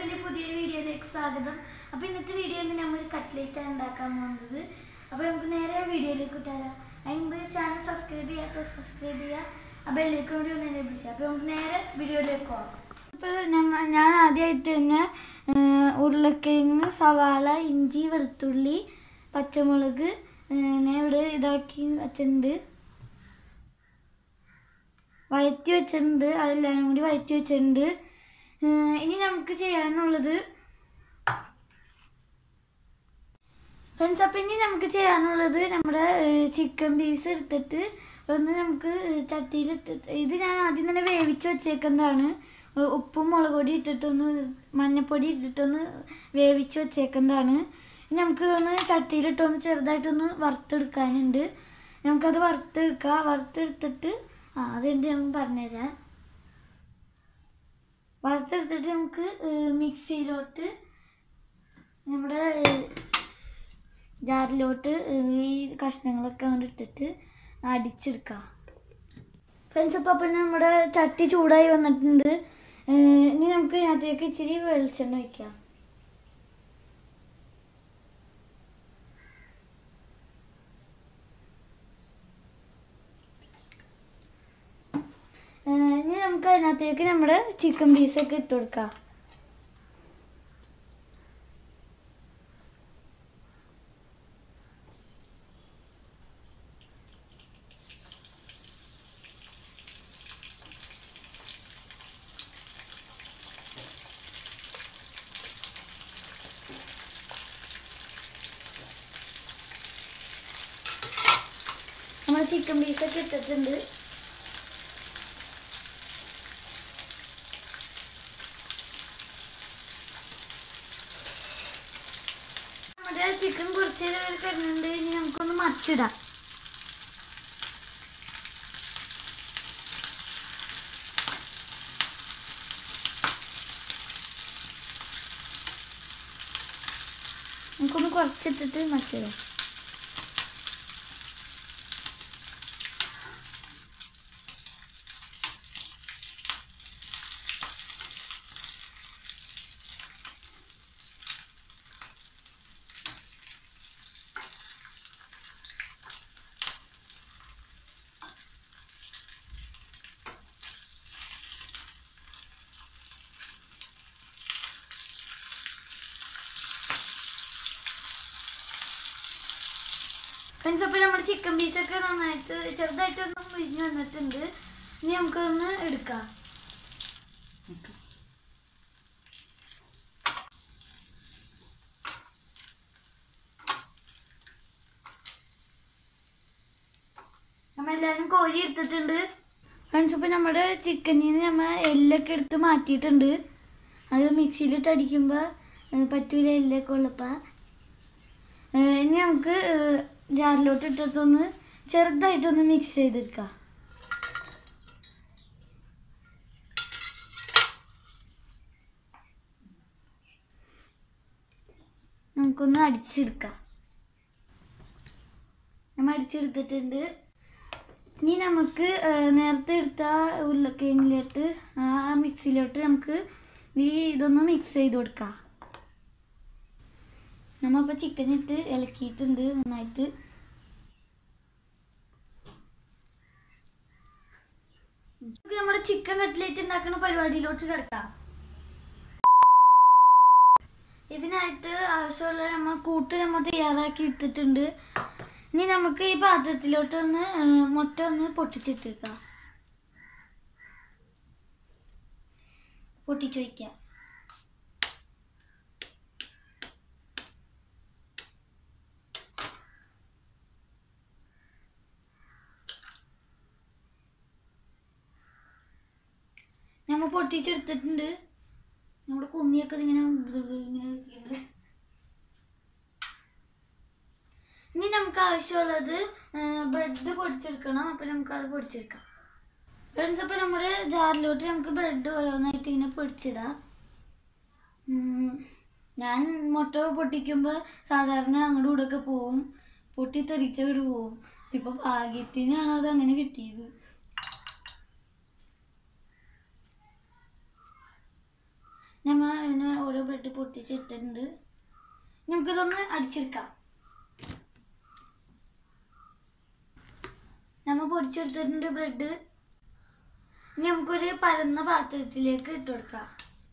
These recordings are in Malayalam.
ചാനലിന്റെ പുതിയൊരു വീഡിയോയിലേക്ക് സ്വാഗതം അപ്പോൾ ഇന്നത്തെ വീഡിയോയിൽ നമ്മൾ കട്ട്ലേറ്റ് ആണ് ഉണ്ടാക്കാൻ പോകുന്നത് അപ്പോൾ നമുക്ക് നേരെ വീഡിയോയിലേക്ക് ഇട്ടാലോ അതിന് ചാനൽ സബ്സ്ക്രൈബ് ചെയ്യാത്ത സബ്സ്ക്രൈബ് ചെയ്യുക ആ ബെല്ലേക്ക് കൂടി ഒന്ന് ലഭിച്ചു അപ്പോൾ നമുക്ക് നേരെ വീഡിയോയിലേക്ക് പോകാം ഇപ്പോൾ ഞമ്മ ഞാൻ ആദ്യമായിട്ട് തന്നെ ഏഹ്, ഉരുളക്കിഴങ്ങ് സവാള ഇഞ്ചി വെളുത്തുള്ളി പച്ചമുളക് ഏഹ്, ഞാൻ ഇവിടെ ഇതാക്കി വെച്ചിട്ടുണ്ട് വയറ്റി വെച്ചിട്ടുണ്ട് അതെല്ലാം കൂടി വയറ്റി വെച്ചിട്ടുണ്ട് ഏഹ് ഇനി നമുക്ക് ചെയ്യാനുള്ളത് ഫ്രണ്ട്സ് അപ്പം ഇനി നമുക്ക് ചെയ്യാനുള്ളത് നമ്മുടെ ചിക്കൻ പീസ് എടുത്തിട്ട് ഒന്ന് നമുക്ക് ചട്ടിയിലിട്ടിട്ട് ഇത് ഞാൻ ആദ്യം തന്നെ വേവിച്ച് വെച്ചേക്കുന്നതാണ് ഉ- ഉപ്പും മുളക് പൊടി ഇട്ടിട്ടൊന്ന് മഞ്ഞപ്പൊടി ഇട്ടിട്ടൊന്ന് വേവിച്ച് വെച്ചേക്കുന്നതാണ് ഇനി നമുക്ക് ഒന്ന് ചട്ടിയിലിട്ടൊന്ന് ചെറുതായിട്ടൊന്ന് വറുത്തെടുക്കാനുണ്ട് നമുക്കത് വറുത്തെടുക്കാം വറുത്തെടുത്തിട്ട് ആ അതെന്ത് നമുക്ക് പറഞ്ഞുതരാം വറുത്തെടുത്തിട്ട് നമുക്ക് ഏഹ്, മിക്സിയിലോട്ട് നമ്മുടെ ഏഹ്, ജാറിലോട്ട് ഏഹ്, ഈ കഷ്ണങ്ങളൊക്കെ അങ്ങോട്ട് ഇട്ടിട്ട് അടിച്ചെടുക്കാം ഫ്രണ്ട്സ് അപ്പോൾ അപ്പം നമ്മുടെ ചട്ടി ചൂടായി വന്നിട്ടുണ്ട് ഏഹ്, ഇനി നമുക്ക് അതിലേക്ക് ഇച്ചിരി വെളിച്ചെണ്ണ ഒഴിക്കാം ഏഹ്, ഇനി നമുക്ക് അതിനകത്തേക്ക് നമ്മുടെ ചിക്കൻ പീസൊക്കെ ഇട്ട് കൊടുക്കാം നമ്മൾ ചിക്കൻ പീസൊക്കെ ഇട്ടിട്ടുണ്ട് നമ്മുടെ ചിക്കൻ കുറച്ച് നേരം കിടന്നുണ്ട് ഇനി നമുക്കൊന്ന് മറിച്ചിടാം നമുക്കൊന്ന് കുറച്ചിട്ടിട്ട് മറിച്ചിടാം ഫ്രണ്ട്സ് അപ്പോൾ നമ്മുടെ ചിക്കൻ പീസൊക്കെ നന്നായിട്ട് ചെറുതായിട്ടൊന്ന് മുരിഞ്ഞ് വന്നിട്ടുണ്ട് ഇനി നമുക്കൊന്ന് എടുക്കാം നമ്മളെല്ലാവരും കോരി എടുത്തിട്ടുണ്ട് ഫ്രണ്ട്സ് ഇപ്പോൾ നമ്മുടെ ചിക്കനിൽ നിന്ന് നമ്മൾ എല്ലൊക്കെ എടുത്ത് മാറ്റിയിട്ടുണ്ട് അത് മിക്സിയിലിട്ട് അടിക്കുമ്പോൾ ഏഹ്, പറ്റൂല എല്ലൊക്കെ ഉള്ളപ്പോൾ ഏഹ് ഇനി നമുക്ക് ഏഹ് ജാറിലോട്ട് ഇട്ടിട്ടൊന്ന് ചെറുതായിട്ടൊന്ന് മിക്സ് ചെയ്തെടുക്കാം നമുക്കൊന്ന് അടിച്ചെടുക്കാം നമ്മൾ അടിച്ചെടുത്തിട്ടുണ്ട് ഇനി നമുക്ക് ഏഹ് നേരത്തെ എടുത്ത ഉരുളക്കിഴങ്ങിലോട്ട് ആ മിക്സിയിലോട്ട് നമുക്ക് ഈ ഇതൊന്ന് മിക്സ് ചെയ്ത് കൊടുക്കാം നമ്മളിപ്പോൾ ചിക്കൻ ഇട്ട് ഇളക്കിയിട്ടുണ്ട് നന്നായിട്ട് നമുക്ക് നമ്മുടെ ചിക്കൻ കട്ട്ലേറ്റ് ഉണ്ടാക്കുന്ന പരിപാടിയിലോട്ട് കിടക്കാം ഇതിനായിട്ട് ആവശ്യമുള്ള നമ്മൾ കൂട്ട് നമ്മൾ തയ്യാറാക്കി എടുത്തിട്ടുണ്ട് ഇനി നമുക്ക് ഈ പാത്രത്തിലോട്ട് ഒന്ന് ഏഹ്, മുട്ട ഒന്ന് പൊട്ടിച്ചിട്ടേക്കാം പൊട്ടിച്ചു വയ്ക്കാം ഞമ്മ പൊട്ടിച്ചെടുത്തിട്ടുണ്ട് നമ്മുടെ കുന്നിയൊക്കെ ഇങ്ങനെ ഇങ്ങനെ ഇരിക്കുന്നുണ്ട്. ഇനി നമുക്ക് ആവശ്യമുള്ളത് ബ്രെഡ് പൊടിച്ചെടുക്കണം അപ്പം നമുക്ക് അത് പൊടിച്ചെടുക്കാം ഫ്രണ്ട്സ് അപ്പം നമ്മുടെ ജാറിലോട്ട് നമുക്ക് ബ്രെഡ് ഓരോന്നായിട്ട് ഇങ്ങനെ പൊടിച്ചിടാം ഉം, ഞാൻ മുട്ട പൊട്ടിക്കുമ്പോൾ സാധാരണ അങ്ങോട്ടും ഇവിടെയൊക്കെ പോവും പൊട്ടി തെറിച്ചങ്ങോട്ട് പോവും ഇപ്പൊ ഭാഗ്യത്തിനാണ് അത് അങ്ങനെ കിട്ടിയത് നമ്മൾ ഇതിന് ഓരോ ബ്രെഡ് പൊട്ടിച്ചിട്ടുണ്ട് നമുക്കിതൊന്ന് അടിച്ചെടുക്കാം നമ്മൾ പൊടിച്ചെടുത്തിട്ടുണ്ട് ബ്രെഡ് ഇനി നമുക്കൊരു പരന്ന പാത്രത്തിലേക്ക് ഇട്ട് കൊടുക്കാം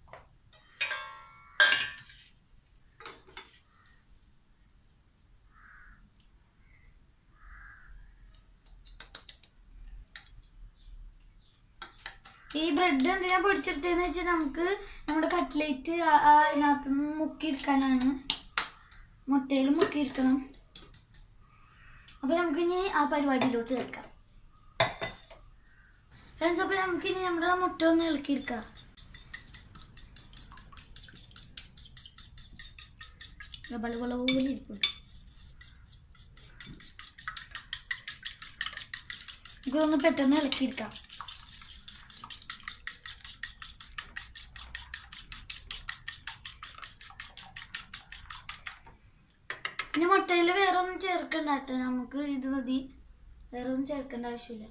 ഈ ബ്രെഡ് എന്തിനാ പൊടിച്ചെടുത്തതെന്ന് വെച്ചാൽ നമുക്ക് നമ്മുടെ കട്ട്ലേറ്റ് അതിനകത്ത് നിന്ന് മുക്കിയെടുക്കാനാണ് മുട്ടയിൽ മുക്കിയെടുക്കണം അപ്പോൾ നമുക്കിനി ആ പരിപാടിയിലോട്ട് കേൾക്കാം ഫ്രണ്ട്സ് അപ്പോൾ നമുക്കിനി നമ്മുടെ മുട്ട ഒന്ന് ഇളക്കിയെടുക്കാം ബള ബള പോലെ ഇരിപ്പുണ്ട് നമുക്കൊന്ന് പെട്ടെന്ന് ഇളക്കിയെടുക്കാം ഇനി മുട്ടയിൽ വേറെ ഒന്നും ചേർക്കണ്ട കേട്ടോ നമുക്ക് ഇത് മതി വേറെ ഒന്നും ചേർക്കേണ്ട ആവശ്യമില്ല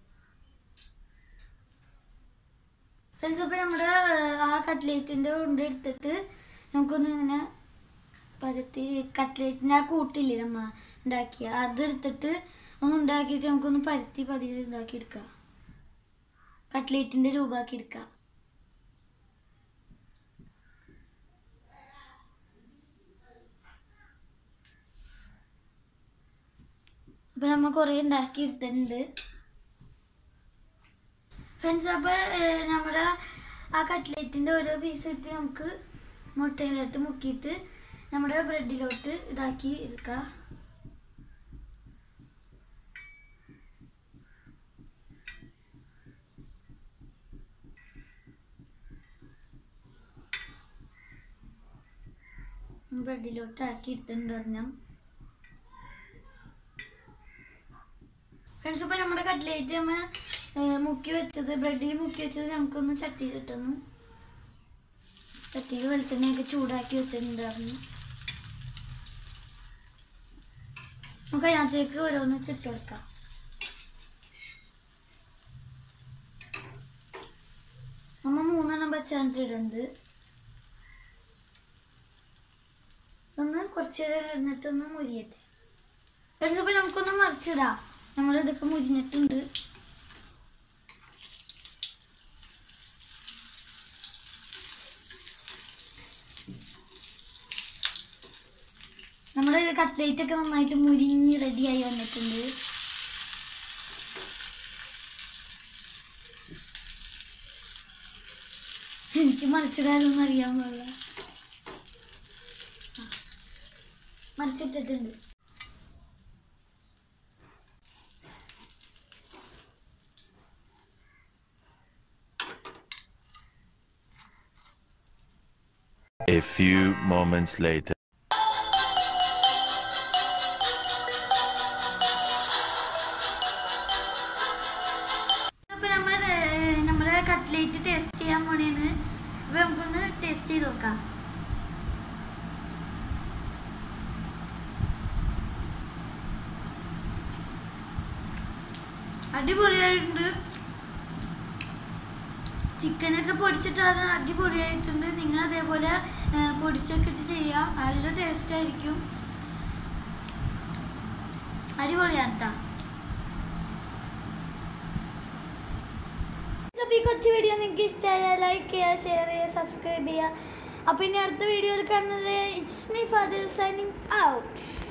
ഫ്രണ്ട്സ് അപ്പോൾ നമ്മുടെ ആ കട്ട്ലേറ്റിൻ്റെ കൊണ്ട് എടുത്തിട്ട് നമുക്കൊന്ന് ഇങ്ങനെ പരത്തി കട്ട്ലേറ്റിൻ്റെ ആ കൂട്ടില്ലേ നമ്മ ഉണ്ടാക്കിയ അത് എടുത്തിട്ട് ഒന്ന് ഉണ്ടാക്കിയിട്ട് നമുക്കൊന്ന് പരത്തി പതിയെ ഇതാക്കി എടുക്കാം കട്ട്ലേറ്റിൻ്റെ രൂപമാക്കി എടുക്കാം അപ്പൊ നമ്മ കൊറേ ഉണ്ടാക്കി എടുത്തിട്ടുണ്ട് ഫ്രണ്ട്സ് അപ്പൊ ഏഹ്, നമ്മുടെ ആ കട്ട്ലേറ്റിന്റെ ഓരോ പീസ് ഇട്ട് നമുക്ക് മുട്ടയിലോട്ട് മുക്കിയിട്ട് നമ്മുടെ ബ്രെഡിലോട്ട് ഇതാക്കി എടുക്കാം ബ്രെഡിലോട്ട് ആക്കി എടുത്തിട്ടുണ്ട് പറഞ്ഞാൽ ഫ്രണ്ട്സ് ഇപ്പൊ നമ്മുടെ കട്ട്ലേറ്റ് നമ്മ ഏഹ്, മുക്കി വെച്ചത് ബ്രെഡിൽ മുക്കി വെച്ചത് നമുക്കൊന്ന് ചട്ടിയിലിട്ടൊന്ന് ചട്ടിയിൽ വെളിച്ചെണ്ണയൊക്കെ ചൂടാക്കി വെച്ചിട്ടുണ്ടായിരുന്നു നമുക്ക് അതിനകത്തേക്ക് ഓരോന്ന് ചുട്ട് കൊടുക്കാം നമ്മ മൂന്നെണ്ണം വെച്ചാണ് ഇടുന്നത് ഒന്ന് കുറച്ച് നേരം ഇരുന്നിട്ടൊന്ന് മുരിയട്ടെ ഫ്രണ്ട്സ് അപ്പൊ നമുക്കൊന്ന് മറിച്ചിടാം നമ്മൾ ഇതൊക്കെ മുരിഞ്ഞിട്ടുണ്ട് നമ്മുടെ കട്ട്ലേറ്റ് ഒക്കെ നന്നായിട്ട് മുരിഞ്ഞ് റെഡിയായി വന്നിട്ടുണ്ട് എനിക്ക് മറിച്ചിടാനൊന്നും അറിയാവുന്നില്ല മറിച്ചിട്ടിട്ടുണ്ട് A few moments later. അപ്പൊ നമ്മൾ ഏഹ്, നമ്മുടെ കട്ട്ലേറ്റ് ടേസ്റ്റ് ചെയ്യാൻ പോണേന്ന് അപ്പൊ നമുക്കൊന്ന് ടേസ്റ്റ് ചെയ്ത് നോക്കാം അടിപൊളിയായിട്ടുണ്ട് ചിക്കനൊക്കെ പൊടിച്ചിട്ടാണ് അടിപൊളിയായിട്ടുണ്ട് നിങ്ങൾ അതേപോലെ ഏഹ്, പൊടിച്ചൊക്കെ ഇട്ട് ചെയ്യുക നല്ല ടേസ്റ്റ് ആയിരിക്കും അടിപൊളിയാണ് കേട്ടോ അപ്പോൾ ഈ കൊച്ചു വീഡിയോ നിങ്ങൾക്ക് ഇഷ്ടമായാൽ ലൈക്ക് ചെയ്യുക ഷെയർ ചെയ്യുക സബ്സ്ക്രൈബ് ചെയ്യുക അപ്പോൾ ഇനി അടുത്ത വീഡിയോയിൽ കാണുന്നത് it's me father signing out